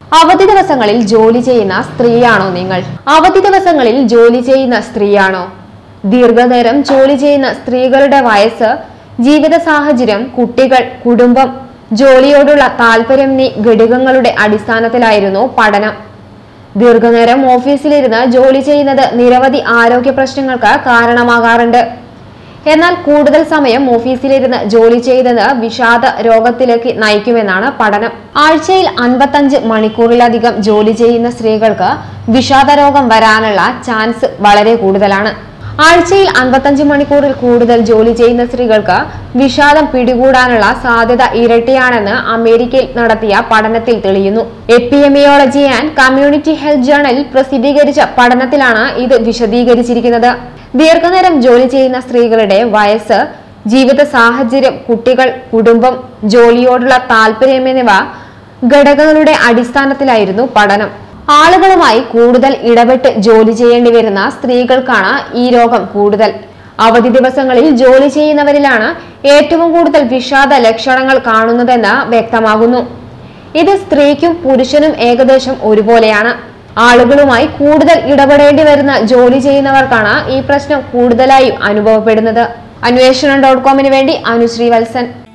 അവധി ദിവസങ്ങളിൽ ജോലി ചെയ്യുന്ന സ്ത്രീയാണോ നിങ്ങൾ അവധി ദിവസങ്ങളിൽ ജോലി ചെയ്യുന്ന സ്ത്രീയാണോ ദീർഘനേരം ജോലി ചെയ്യുന്ന സ്ത്രീകളുടെ വയസ്സ് ജീവിത സാഹചര്യം കുട്ടികൾ കുടുംബം ജോലിയോടുള്ള താല്പര്യം എന്നീ ഘടകങ്ങളുടെ അടിസ്ഥാനത്തിലായിരുന്നു പഠനം ദീർഘനേരം ഓഫീസിലിരുന്ന് ജോലി ചെയ്യുന്നത് നിരവധി ആരോഗ്യ പ്രശ്നങ്ങൾക്ക് കാരണമാകാറുണ്ട് എന്നാൽ കൂടുതൽ സമയം ഓഫീസിലിരുന്ന് ജോലി ചെയ്തത് വിഷാദ രോഗത്തിലേക്ക് നയിക്കുമെന്നാണ് പഠനം ആഴ്ചയിൽ അൻപത്തഞ്ച് മണിക്കൂറിലധികം ജോലി ചെയ്യുന്ന സ്ത്രീകൾക്ക് വിഷാദ രോഗം വരാനുള്ള ചാൻസ് വളരെ കൂടുതലാണ് ആഴ്ചയിൽ അൻപത്തഞ്ച് മണിക്കൂറിൽ കൂടുതൽ ജോലി ചെയ്യുന്ന സ്ത്രീകൾക്ക് വിഷാദം പിടികൂടാനുള്ള സാധ്യത ഇരട്ടിയാണെന്ന് അമേരിക്കയിൽ നടത്തിയ പഠനത്തിൽ തെളിയുന്നു എപ്പിയമിയോളജി ആൻഡ് കമ്മ്യൂണിറ്റി ഹെൽത്ത് ജേണലിൽ പ്രസിദ്ധീകരിച്ച പഠനത്തിലാണ് ഇത് വിശദീകരിച്ചിരിക്കുന്നത് ദീർഘനേരം ജോലി ചെയ്യുന്ന സ്ത്രീകളുടെ വയസ്സ് ജീവിത സാഹചര്യം കുട്ടികൾ കുടുംബം ജോലിയോടുള്ള താല്പര്യം എന്നിവ ഘടകങ്ങളുടെ അടിസ്ഥാനത്തിലായിരുന്നു പഠനം ആളുകളുമായി കൂടുതൽ ഇടപെട്ട് ജോലി ചെയ്യേണ്ടി വരുന്ന സ്ത്രീകൾക്കാണ് ഈ രോഗം കൂടുതൽ അവധി ദിവസങ്ങളിൽ ജോലി ചെയ്യുന്നവരിലാണ് ഏറ്റവും കൂടുതൽ വിഷാദ ലക്ഷണങ്ങൾ കാണുന്നതെന്ന് വ്യക്തമാകുന്നു ഇത് സ്ത്രീക്കും പുരുഷനും ഏകദേശം ഒരുപോലെയാണ് ആളുകളുമായി കൂടുതൽ ഇടപെടേണ്ടി വരുന്ന ജോലി ചെയ്യുന്നവർക്കാണ് ഈ പ്രശ്നം കൂടുതലായും അനുഭവപ്പെടുന്നത് അന്വേഷണം ഡോട്ട് കോമിന് വേണ്ടി അനുശ്രീ വത്സൻ